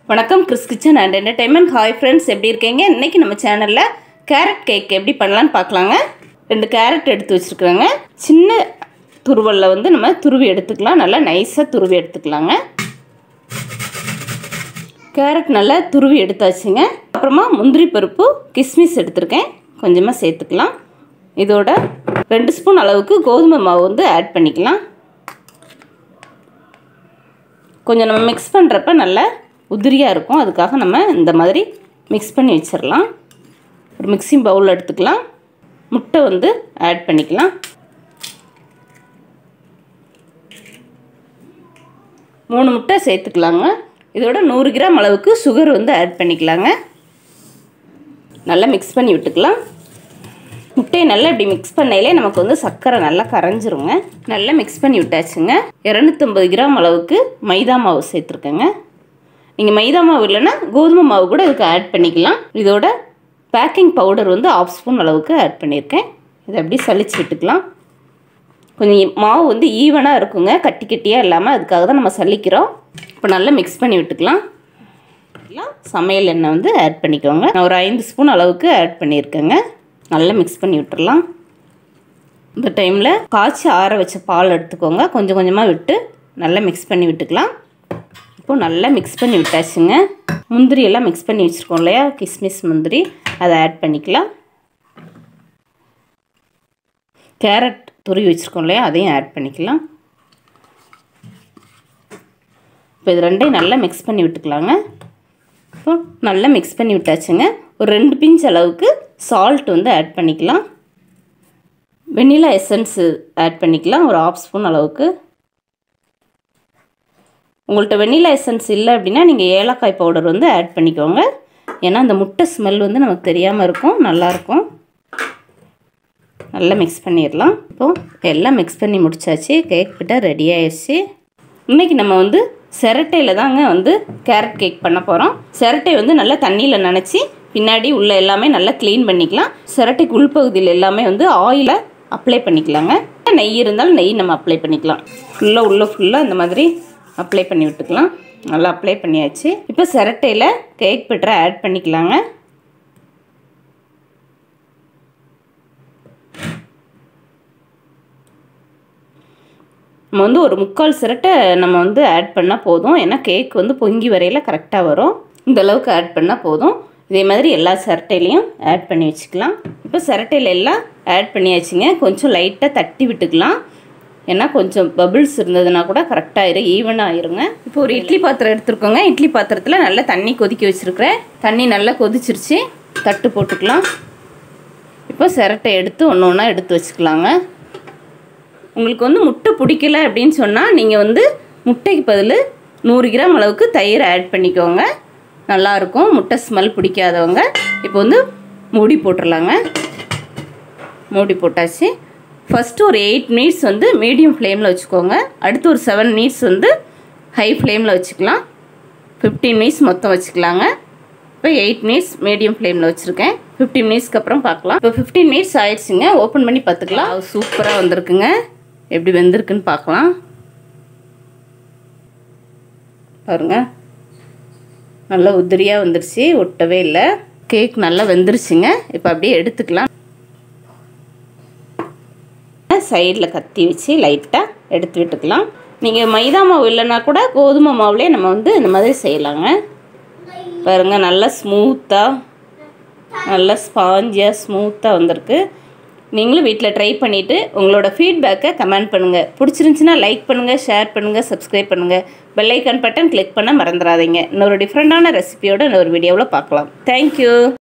வணக்கம் Chris kitchen and entertainment hi friends எப்படி இருக்கீங்க இன்றைக்கி நம்ம சேனலில் கேரட் கேக் எப்படி பண்ணலான்னு பார்க்கலாங்க ரெண்டு கேரட் எடுத்து வச்சுருக்குறேங்க சின்ன துருவலில் வந்து நம்ம துருவி எடுத்துக்கலாம் நல்லா நைஸாக துருவி எடுத்துக்கலாங்க கேரட் நல்லா துருவி எடுத்தாச்சுங்க அப்புறமா முந்திரி பருப்பு கிஸ்மிஸ் எடுத்திருக்கேன் கொஞ்சமாக சேர்த்துக்கலாம் இதோட ரெண்டு ஸ்பூன் அளவுக்கு கோதுமை மாவு வந்து ஆட் பண்ணிக்கலாம் கொஞ்சம் நம்ம மிக்ஸ் பண்ணுறப்ப நல்லா உதிரியாக இருக்கும் அதுக்காக நம்ம இந்த மாதிரி மிக்ஸ் பண்ணி வச்சிடலாம் ஒரு மிக்சிங் பவுல் எடுத்துக்கலாம் முட்டை வந்து ஆட் பண்ணிக்கலாம் மூணு முட்டை சேர்த்துக்கலாங்க இதோட நூறு கிராம் அளவுக்கு சுகர் வந்து ஆட் பண்ணிக்கலாங்க நல்லா மிக்ஸ் பண்ணி விட்டுக்கலாம் முட்டையை நல்லா இப்படி மிக்ஸ் பண்ணையிலே நமக்கு வந்து சர்க்கரை நல்லா கரைஞ்சிருங்க நல்லா மிக்ஸ் பண்ணி விட்டாச்சுங்க இரநூத்தம்பது கிராம் அளவுக்கு மைதா மாவு சேர்த்துருக்கேங்க நீங்கள் மைதா மாவு இல்லைன்னா கோதுமை மாவு கூட இதுக்கு ஆட் பண்ணிக்கலாம் இதோட பேக்கிங் பவுடர் வந்து ஆஃப் ஸ்பூன் அளவுக்கு ஆட் பண்ணியிருக்கேன் இதை அப்படி சளிச்சு விட்டுக்கலாம் கொஞ்சம் மாவு வந்து ஈவனாக இருக்குங்க கட்டி கட்டியாக இல்லாமல் அதுக்காக தான் நம்ம சலிக்கிறோம் இப்போ நல்லா மிக்ஸ் பண்ணி விட்டுக்கலாம் சமையல் எண்ணெய் வந்து ஆட் பண்ணிக்கோங்க நான் ஒரு ஐந்து ஸ்பூன் அளவுக்கு ஆட் பண்ணியிருக்கேங்க நல்லா மிக்ஸ் பண்ணி விட்டுறலாம் இந்த டைமில் காய்ச்சி ஆற வச்ச பால் எடுத்துக்கோங்க கொஞ்சம் கொஞ்சமாக விட்டு நல்லா மிக்ஸ் பண்ணி விட்டுக்கலாம் இப்போது நல்லா மிக்ஸ் பண்ணி விட்டாச்சுங்க முந்திரி எல்லாம் மிக்ஸ் பண்ணி வச்சுருக்கோம் இல்லையா கிஸ்மிஸ் முந்திரி அதை ஆட் பண்ணிக்கலாம் கேரட் துருவி வச்சுருக்கோம் இல்லையா அதையும் ஆட் பண்ணிக்கலாம் இப்போ இது ரெண்டையும் நல்லா மிக்ஸ் பண்ணி விட்டுக்கலாங்க இப்போ நல்லா மிக்ஸ் பண்ணி விட்டாச்சுங்க ஒரு ரெண்டு பிஞ்ச் அளவுக்கு சால்ட் வந்து ஆட் பண்ணிக்கலாம் வெண்ணிலா எசன்ஸு ஆட் பண்ணிக்கலாம் ஒரு ஆஃப் ஸ்பூன் அளவுக்கு உங்கள்கிட்ட வெண்ணிலா எசன்ஸ் இல்லை அப்படின்னா நீங்கள் ஏலக்காய் பவுடர் வந்து ஆட் பண்ணிக்கோங்க ஏன்னா அந்த முட்டை ஸ்மெல் வந்து நமக்கு தெரியாமல் இருக்கும் நல்லாயிருக்கும் நல்லா மிக்ஸ் பண்ணிடலாம் இப்போது எல்லாம் மிக்ஸ் பண்ணி முடிச்சாச்சு கேக் பிட்டா ரெடி ஆயிடுச்சு இன்றைக்கி நம்ம வந்து சிரட்டையில் தாங்க வந்து கேரட் கேக் பண்ண போகிறோம் சிரட்டை வந்து நல்லா தண்ணியில் நனைச்சி பின்னாடி உள்ள எல்லாமே நல்லா க்ளீன் பண்ணிக்கலாம் சிரட்டைக்கு உள்பகுதியில் எல்லாமே வந்து ஆயிலை அப்ளை பண்ணிக்கலாங்க நெய் இருந்தாலும் நெய் நம்ம அப்ளை பண்ணிக்கலாம் ஃபுல்லாக உள்ளே ஃபுல்லாக இந்த மாதிரி அப்ளை பண்ணி விட்டுக்கலாம் நல்லா அப்ளை பண்ணியாச்சு இப்போ சிரட்டையில் கேக் பெட்டரை ஆட் பண்ணிக்கலாங்க நம்ம வந்து ஒரு முக்கால் சிரட்டை நம்ம வந்து ஆட் பண்ணால் போதும் ஏன்னா கேக் வந்து பொங்கி வரையில் கரெக்டாக வரும் இந்த அளவுக்கு ஆட் பண்ணால் போதும் இதே மாதிரி எல்லா சிரட்டையிலையும் ஆட் பண்ணி வச்சுக்கலாம் இப்போ சிரட்டையில் எல்லாம் ஆட் பண்ணியாச்சுங்க கொஞ்சம் லைட்டாக தட்டி விட்டுக்கலாம் ஏன்னா கொஞ்சம் பபிள்ஸ் இருந்ததுன்னா கூட கரெக்டாக ஆயிரும் ஈவனாக ஆயிருங்க இப்போ ஒரு இட்லி பாத்திரம் எடுத்துருக்கோங்க இட்லி பாத்திரத்தில் நல்லா தண்ணி கொதிக்க வச்சுருக்கிறேன் தண்ணி நல்லா கொதிச்சிருச்சு தட்டு போட்டுக்கலாம் இப்போ சிரட்டை எடுத்து ஒன்று ஒன்றா எடுத்து வச்சுக்கலாங்க உங்களுக்கு வந்து முட்டை பிடிக்கல அப்படின்னு சொன்னால் நீங்கள் வந்து முட்டைக்கு பதில் நூறு கிராம் அளவுக்கு தயிர் ஆட் பண்ணிக்கோங்க நல்லாயிருக்கும் முட்டை ஸ்மெல் பிடிக்காதவங்க இப்போ வந்து மூடி போட்டுடலாங்க மூடி போட்டாச்சு ஃபஸ்ட்டு ஒரு எயிட் மினிட்ஸ் வந்து மீடியம் ஃப்ளேமில் வச்சுக்கோங்க அடுத்து ஒரு செவன் மினிட்ஸ் வந்து ஹை ஃப்ளேமில் வச்சுக்கலாம் ஃபிஃப்டீன் மினிட்ஸ் மொத்தம் வச்சுக்கலாங்க இப்போ எயிட் மினிட்ஸ் மீடியம் ஃப்ளேமில் வச்சுருக்கேன் ஃபிஃப்டீன் மினிட்ஸ்க்கு அப்புறம் பார்க்கலாம் இப்போ ஃபிஃப்டீன் மினிட்ஸ் ஆயிடுச்சுங்க ஓப்பன் பண்ணி பார்த்துக்கலாம் சூப்பராக வந்திருக்குங்க எப்படி வெந்திருக்குன்னு பார்க்கலாம் பாருங்க நல்லா உதிரியாக வந்துருச்சு ஒட்டவே இல்லை கேக் நல்லா வெந்துருச்சுங்க இப்போ அப்படியே எடுத்துக்கலாம் சைடில் கத்தி வச்சு லைட்டாக எடுத்து விட்டுக்கலாம் நீங்கள் மைதா மாவு இல்லைன்னா கூட கோதுமை மாவுலேயே நம்ம வந்து இந்த மாதிரி செய்யலாங்க பாருங்கள் நல்லா ஸ்மூத்தாக நல்லா ஸ்பாஞ்சியாக ஸ்மூத்தாக வந்திருக்கு நீங்களும் வீட்டில் ட்ரை பண்ணிவிட்டு உங்களோட ஃபீட்பேக்கை கமெண்ட் பண்ணுங்கள் பிடிச்சிருந்துச்சின்னா லைக் பண்ணுங்கள் ஷேர் பண்ணுங்கள் சப்ஸ்கிரைப் பண்ணுங்கள் பெல்லைக்கான் பட்டன் கிளிக் பண்ண மறந்துடாதீங்க இன்னொரு டிஃப்ரெண்ட்டான ரெசிபியோட இன்னொரு வீடியோவில் பார்க்கலாம் தேங்க்யூ